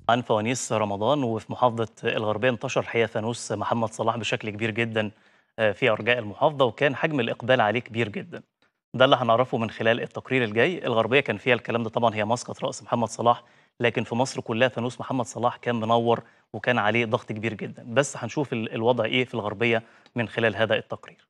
عن فوانيس رمضان وفي محافظة الغربية انتشر الحقيقة فانوس محمد صلاح بشكل كبير جدا آه، في أرجاء المحافظة وكان حجم الإقبال عليه كبير جدا ده اللي هنعرفه من خلال التقرير الجاي الغربية كان فيها الكلام ده طبعا هي مسقط رأس محمد صلاح لكن في مصر كلها فانوس محمد صلاح كان منور وكان عليه ضغط كبير جدا بس هنشوف ال- الوضع إيه في الغربية من خلال هذا التقرير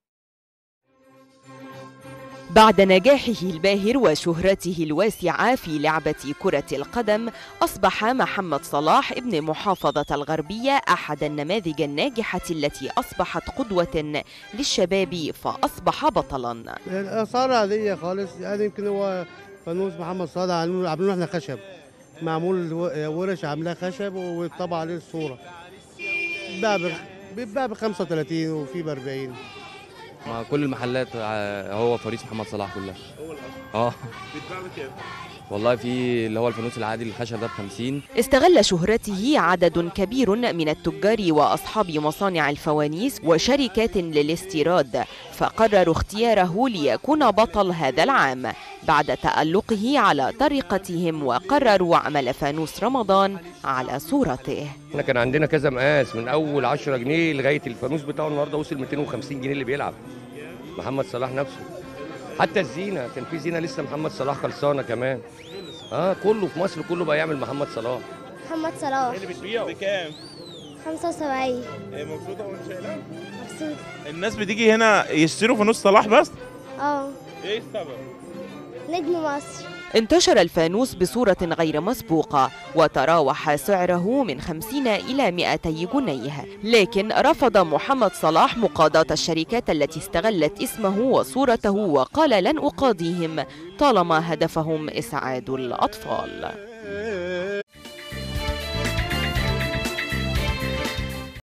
بعد نجاحه الباهر وشهرته الواسعة في لعبة كرة القدم أصبح محمد صلاح ابن محافظة الغربية أحد النماذج الناجحة التي أصبحت قدوة للشباب فأصبح بطلاً الاسعار عاديه خالص يعني يمكن هو فانوس محمد صالح عاملينه عاملينه احنا خشب معمول و- ورش عاملاه خشب وطبع عليه الصوره بيتباع ب بيتباع ب 35 وفي ب 40 مع كل المحلات ع- هو فريق محمد صلاح كلها اه بيتباع بكام؟ والله في اللي هو الفانوس العادي الخشب ده ب 50 استغل شهرته عدد كبير من التجار وأصحاب مصانع الفوانيس وشركات للاستيراد فقرروا اختياره ليكون بطل هذا العام بعد تألقه على طريقتهم وقرروا عمل فانوس رمضان على صورته احنا كان عندنا كذا مقاس من اول 10 جنيه لغايه الفانوس بتاعه النهارده وصل 250 جنيه اللي بيلعب محمد صلاح نفسه حتى الزينه كان في زينه لسه محمد صلاح خلصانه كمان اه كله في مصر كله بقى يعمل محمد صلاح محمد صلاح اللي بتبيعه بكام؟ 75 إيه مبسوطة وانت شايلها؟ مبسوط الناس بتيجي هنا يشتروا فانوس صلاح بس؟ اه ايه السبب؟ نجم مصر انتشر الفانوس بصورة غير مسبوقة وتراوح سعره من 50 إلى 200 جنيه لكن رفض محمد صلاح مقاضاة الشركات التي استغلت اسمه وصورته وقال لن أقاضيهم طالما هدفهم إسعاد الأطفال